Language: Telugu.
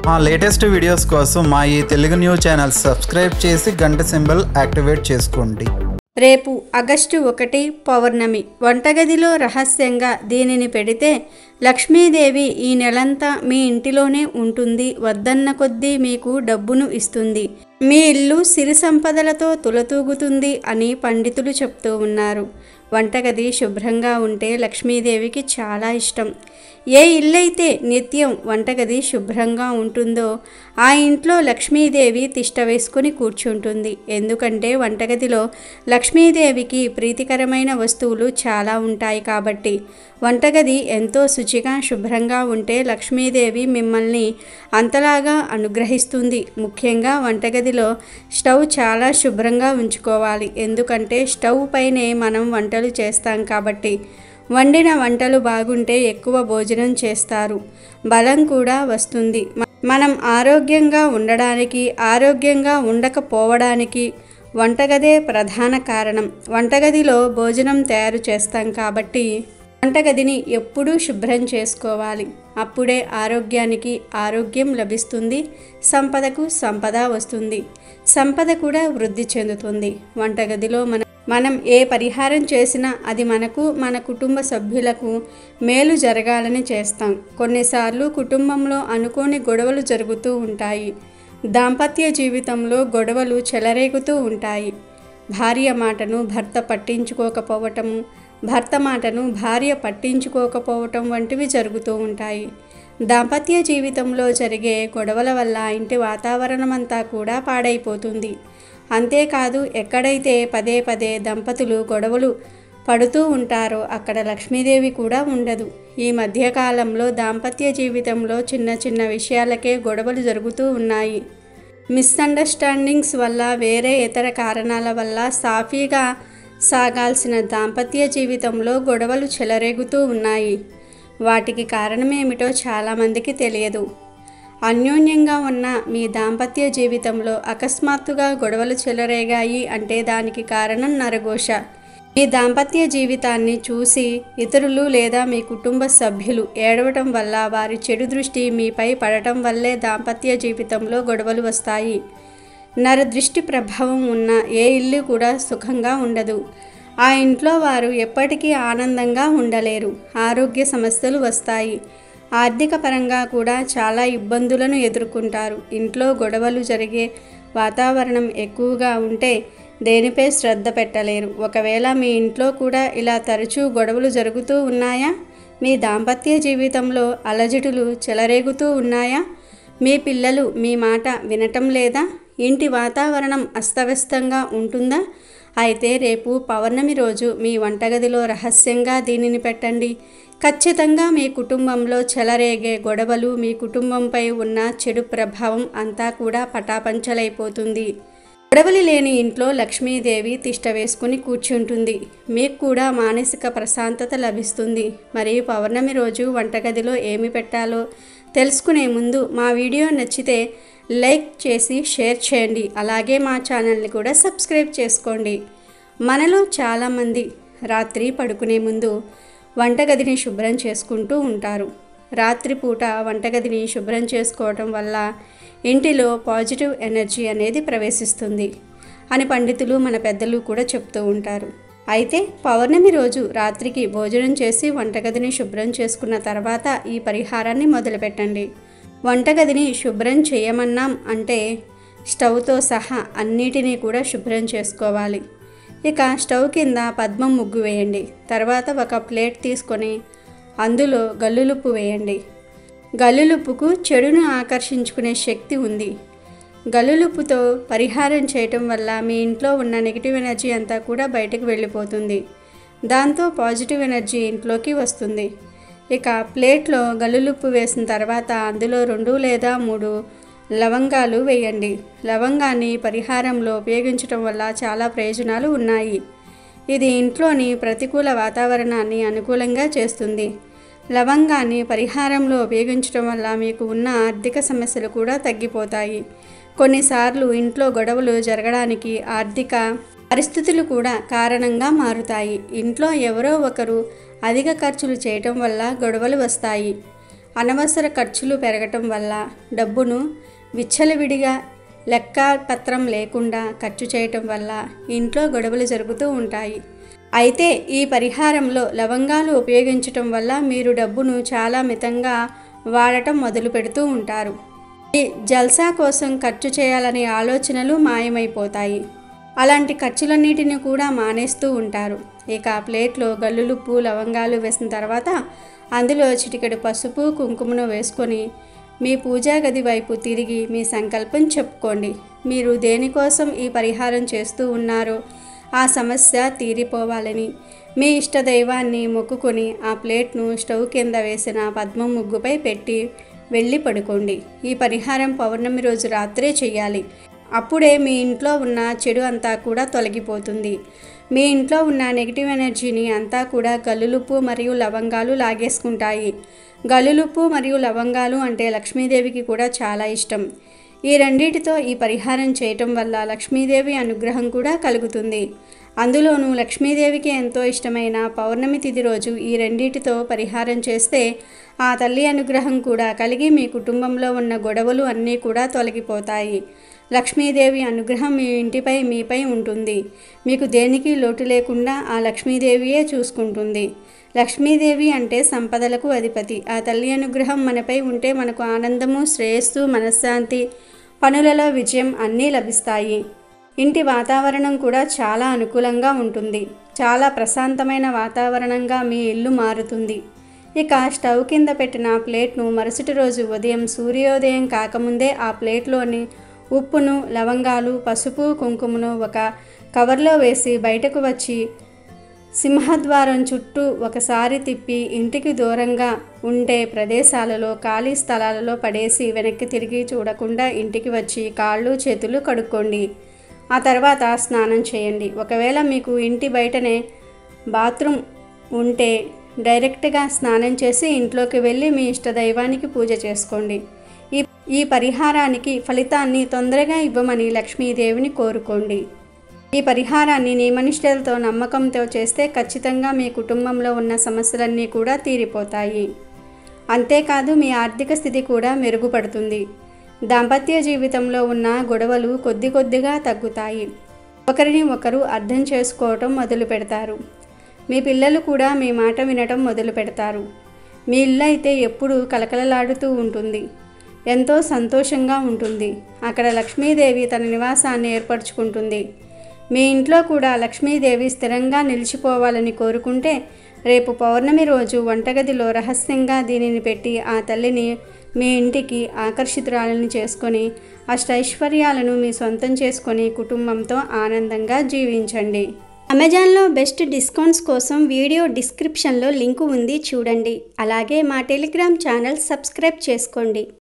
మా లేటెస్ట్ వీడియోస్ కోసం మా ఈ తెలుగు న్యూస్ ఛానల్ సబ్స్క్రైబ్ చేసి గంట సింబల్ యాక్టివేట్ చేసుకోండి రేపు ఆగస్టు ఒకటి పౌర్ణమి వంటగదిలో రహస్యంగా దీనిని పెడితే లక్ష్మీదేవి ఈ నెలంతా మీ ఇంటిలోనే ఉంటుంది వద్దన్న కొద్దీ మీకు డబ్బును ఇస్తుంది మీ ఇల్లు సిరి సంపదలతో తులతూగుతుంది అని పండితులు చెప్తూ ఉన్నారు వంటగది శుభ్రంగా ఉంటే లక్ష్మీదేవికి చాలా ఇష్టం ఏ ఇల్లైతే నిత్యం వంటగది శుభ్రంగా ఉంటుందో ఆ ఇంట్లో లక్ష్మీదేవి తిష్ట వేసుకుని కూర్చుంటుంది ఎందుకంటే వంటగదిలో లక్ష్మీదేవికి ప్రీతికరమైన వస్తువులు చాలా ఉంటాయి కాబట్టి వంటగది ఎంతో శుచిగా శుభ్రంగా ఉంటే లక్ష్మీదేవి మిమ్మల్ని అంతలాగా అనుగ్రహిస్తుంది ముఖ్యంగా వంటగదిలో స్టవ్ చాలా శుభ్రంగా ఉంచుకోవాలి ఎందుకంటే స్టవ్ పైనే మనం వంటలు చేస్తాం కాబట్టి వండిన వంటలు బాగుంటే ఎక్కువ భోజనం చేస్తారు బలం కూడా వస్తుంది మ- మనం ఆరోగ్యంగా ఉండడానికి ఆరోగ్యంగా ఉండకపోవడానికి వంటగదే ప్రధాన కారణం వంటగదిలో భోజనం తయారు చేస్తాం కాబట్టి వంటగదిని ఎప్పుడూ శుభ్రం చేసుకోవాలి అప్పుడే ఆరోగ్యానికి ఆరోగ్యం లభిస్తుంది సంపదకు సంపద వస్తుంది సంపద కూడా వృద్ధి చెందుతుంది వంటగదిలో మన మనం ఏ పరిహారం చేసినా అది మనకు మన కుటుంబ సభ్యులకు మేలు జరగాలని చేస్తాం కొన్నిసార్లు కుటుంబంలో అనుకోని గొడవలు జరుగుతూ ఉంటాయి దాంపత్య జీవితంలో గొడవలు చెలరేగుతూ ఉంటాయి భార్య మాటను భర్త పట్టించుకోకపోవటము భర్త మాటను భార్య పట్టించుకోకపోవటం వంటివి జరుగుతూ ఉంటాయి దాంపత్య జీవితంలో జరిగే గొడవల వల్ల ఇంటి వాతావరణం అంతా కూడా పాడైపోతుంది అంతేకాదు ఎక్కడైతే పదే పదే దంపతులు గొడవలు పడుతూ ఉంటారో అక్కడ లక్ష్మీదేవి కూడా ఉండదు ఈ మధ్యకాలంలో దాంపత్య జీవితంలో చిన్న చిన్న విషయాలకే గొడవలు జరుగుతూ ఉన్నాయి మిస్అండర్స్టాండింగ్స్ వల్ల వేరే ఇతర కారణాల వల్ల సాఫీగా సాగాల్సిన దాంపత్య జీవితంలో గొడవలు చెలరేగుతూ ఉన్నాయి వాటికి కారణమేమిటో చాలామందికి తెలియదు అన్యోన్యంగా ఉన్న మీ దాంపత్య జీవితంలో అకస్మాత్తుగా గొడవలు చెలరేగాయి అంటే దానికి కారణం నరఘోష మీ దాంపత్య జీవితాన్ని చూసి ఇతరులు లేదా మీ కుటుంబ సభ్యులు ఏడవటం వల్ల వారి చెడు దృష్టి మీపై పడటం వల్లే దాంపత్య జీవితంలో గొడవలు వస్తాయి నరదృష్టి ప్రభావం ఉన్న ఏ ఇల్లు కూడా సుఖంగా ఉండదు ఆ ఇంట్లో వారు ఎప్పటికీ ఆనందంగా ఉండలేరు ఆరోగ్య సమస్యలు వస్తాయి ఆర్థిక పరంగా కూడా చాలా ఇబ్బందులను ఎదుర్కొంటారు ఇంట్లో గొడవలు జరిగే వాతావరణం ఎక్కువగా ఉంటే దేనిపై శ్రద్ధ పెట్టలేరు ఒకవేళ మీ ఇంట్లో కూడా ఇలా తరచూ గొడవలు జరుగుతూ ఉన్నాయా మీ దాంపత్య జీవితంలో అలజడులు చెలరేగుతూ ఉన్నాయా మీ పిల్లలు మీ మాట వినటం లేదా ఇంటి వాతావరణం అస్తవ్యస్తంగా ఉంటుందా అయితే రేపు పౌర్ణమి రోజు మీ వంటగదిలో రహస్యంగా దీనిని పెట్టండి ఖచ్చితంగా మీ కుటుంబంలో చెలరేగే గొడవలు మీ కుటుంబంపై ఉన్న చెడు ప్రభావం అంతా కూడా పటాపంచలైపోతుంది గొడవలు లేని ఇంట్లో లక్ష్మీదేవి తిష్ట వేసుకుని కూర్చుంటుంది మీకు కూడా మానసిక ప్రశాంతత లభిస్తుంది మరి పౌర్ణమి రోజు వంటగదిలో ఏమి పెట్టాలో తెలుసుకునే ముందు మా వీడియో నచ్చితే లైక్ చేసి షేర్ చేయండి అలాగే మా ఛానల్ని కూడా సబ్స్క్రైబ్ చేసుకోండి మనలో చాలామంది రాత్రి పడుకునే ముందు వంటగదిని శుభ్రం చేసుకుంటూ ఉంటారు రాత్రిపూట వంటగదిని శుభ్రం చేసుకోవటం వల్ల ఇంటిలో పాజిటివ్ ఎనర్జీ అనేది ప్రవేశిస్తుంది అని పండితులు మన పెద్దలు కూడా చెప్తూ ఉంటారు అయితే పౌర్ణమి రోజు రాత్రికి భోజనం చేసి వంటగదిని శుభ్రం చేసుకున్న తర్వాత ఈ పరిహారాన్ని మొదలుపెట్టండి వంటగదిని శుభ్రం చేయమన్నాం అంటే స్టవ్తో సహా అన్నిటినీ కూడా శుభ్రం చేసుకోవాలి ఇక స్టవ్ కింద పద్మం ముగ్గు వేయండి తర్వాత ఒక ప్లేట్ తీసుకొని అందులో గల్లులుప్పు వేయండి గల్లులుప్పుకు చెడును ఆకర్షించుకునే శక్తి ఉంది గల్లులుప్పుతో పరిహారం చేయటం వల్ల మీ ఇంట్లో ఉన్న నెగిటివ్ ఎనర్జీ అంతా కూడా బయటకు వెళ్ళిపోతుంది దాంతో పాజిటివ్ ఎనర్జీ ఇంట్లోకి వస్తుంది ఇక ప్లేట్లో గల్లులుప్పు వేసిన తర్వాత అందులో రెండు లేదా మూడు లవంగాలు వేయండి లవంగాన్ని పరిహారంలో ఉపయోగించడం వల్ల చాలా ప్రయోజనాలు ఉన్నాయి ఇది ఇంట్లోని ప్రతికూల వాతావరణాన్ని అనుకూలంగా చేస్తుంది లవంగాన్ని పరిహారంలో ఉపయోగించడం వల్ల మీకు ఉన్న ఆర్థిక సమస్యలు కూడా తగ్గిపోతాయి కొన్నిసార్లు ఇంట్లో గొడవలు జరగడానికి ఆర్థిక పరిస్థితులు కూడా కారణంగా మారుతాయి ఇంట్లో ఎవరో ఒకరు అధిక ఖర్చులు చేయటం వల్ల గొడవలు వస్తాయి అనవసర ఖర్చులు పెరగటం వల్ల డబ్బును విచ్చలవిడిగా లెక్కపత్రం లేకుండా ఖర్చు చేయటం వల్ల ఇంట్లో గొడవలు జరుగుతూ ఉంటాయి అయితే ఈ పరిహారంలో లవంగాలు ఉపయోగించటం వల్ల మీరు డబ్బును చాలా మితంగా వాడటం మొదలు పెడుతూ ఉంటారు ఈ జల్సా కోసం ఖర్చు చేయాలనే ఆలోచనలు మాయమైపోతాయి అలాంటి ఖర్చులన్నిటిని కూడా మానేస్తూ ఉంటారు ఇక ఆ ప్లేట్లో గల్లులుప్పు లవంగాలు వేసిన తర్వాత అందులో చిటికెడు పసుపు కుంకుమను వేసుకొని మీ పూజా గది వైపు తిరిగి మీ సంకల్పం చెప్పుకోండి మీరు దేనికోసం ఈ పరిహారం చేస్తూ ఉన్నారో ఆ సమస్య తీరిపోవాలని మీ ఇష్ట దైవాన్ని మొక్కుకొని ఆ ప్లేట్ను స్టవ్ కింద వేసిన పద్మం ముగ్గుపై పెట్టి వెళ్ళి పడుకోండి ఈ పరిహారం పౌర్ణమి రోజు రాత్రే చేయాలి అప్పుడే మీ ఇంట్లో ఉన్న చెడు అంతా కూడా తొలగిపోతుంది మీ ఇంట్లో ఉన్న నెగిటివ్ ఎనర్జీని అంతా కూడా గల్లులుప్పు మరియు లవంగాలు లాగేసుకుంటాయి గల్లులుప్పు మరియు లవంగాలు అంటే లక్ష్మీదేవికి కూడా చాలా ఇష్టం ఈ రెండిటితో ఈ పరిహారం చేయటం వల్ల లక్ష్మీదేవి అనుగ్రహం కూడా కలుగుతుంది అందులోనూ లక్ష్మీదేవికి ఎంతో ఇష్టమైన పౌర్ణమి తిథి రోజు ఈ రెండిటితో పరిహారం చేస్తే ఆ తల్లి అనుగ్రహం కూడా కలిగి మీ కుటుంబంలో ఉన్న గొడవలు అన్నీ కూడా తొలగిపోతాయి లక్ష్మీదేవి అనుగ్రహం మీ ఇంటిపై మీపై ఉంటుంది మీకు దేనికి లోటు లేకుండా ఆ లక్ష్మీదేవియే చూసుకుంటుంది లక్ష్మీదేవి అంటే సంపదలకు అధిపతి ఆ తల్లి అనుగ్రహం మనపై ఉంటే మనకు ఆనందము శ్రేయస్సు మనశ్శాంతి పనులలో విజయం అన్నీ లభిస్తాయి ఇంటి వాతావరణం కూడా చాలా అనుకూలంగా ఉంటుంది చాలా ప్రశాంతమైన వాతావరణంగా మీ ఇల్లు మారుతుంది ఇక స్టవ్ కింద పెట్టిన ప్లేట్ను మరుసటి రోజు ఉదయం సూర్యోదయం కాకముందే ఆ ప్లేట్లోని ఉప్పును లవంగాలు పసుపు కుంకుమను ఒక కవర్లో వేసి బయటకు వచ్చి సింహద్వారం చుట్టూ ఒకసారి తిప్పి ఇంటికి దూరంగా ఉండే ప్రదేశాలలో ఖాళీ స్థలాలలో పడేసి వెనక్కి తిరిగి చూడకుండా ఇంటికి వచ్చి కాళ్ళు చేతులు కడుక్కోండి ఆ తర్వాత స్నానం చేయండి ఒకవేళ మీకు ఇంటి బయటనే బాత్రూమ్ ఉంటే డైరెక్ట్గా స్నానం చేసి ఇంట్లోకి వెళ్ళి మీ ఇష్ట దైవానికి పూజ చేసుకోండి ఈ ఈ పరిహారానికి ఫలితాన్ని తొందరగా ఇవ్వమని లక్ష్మీదేవిని కోరుకోండి ఈ పరిహారాన్ని నియమనిష్టలతో నమ్మకంతో చేస్తే ఖచ్చితంగా మీ కుటుంబంలో ఉన్న సమస్యలన్నీ కూడా తీరిపోతాయి అంతేకాదు మీ ఆర్థిక స్థితి కూడా మెరుగుపడుతుంది దాంపత్య జీవితంలో ఉన్న గొడవలు కొద్ది కొద్దిగా తగ్గుతాయి ఒకరిని ఒకరు అర్థం చేసుకోవటం మొదలు పెడతారు మీ పిల్లలు కూడా మీ మాట వినటం మొదలు పెడతారు మీ ఇల్లు అయితే ఎప్పుడూ కలకలలాడుతూ ఉంటుంది ఎంతో సంతోషంగా ఉంటుంది అక్కడ లక్ష్మీదేవి తన నివాసాన్ని ఏర్పరచుకుంటుంది మీ ఇంట్లో కూడా లక్ష్మీదేవి స్థిరంగా నిలిచిపోవాలని కోరుకుంటే రేపు పౌర్ణమి రోజు వంటగదిలో రహస్యంగా దీనిని పెట్టి ఆ తల్లిని మీ ఇంటికి ఆకర్షితురాలని చేసుకొని అష్టైశ్వర్యాలను మీ సొంతం చేసుకొని కుటుంబంతో ఆనందంగా జీవించండి అమెజాన్లో బెస్ట్ డిస్కౌంట్స్ కోసం వీడియో డిస్క్రిప్షన్లో లింకు ఉంది చూడండి అలాగే మా టెలిగ్రామ్ ఛానల్ సబ్స్క్రైబ్ చేసుకోండి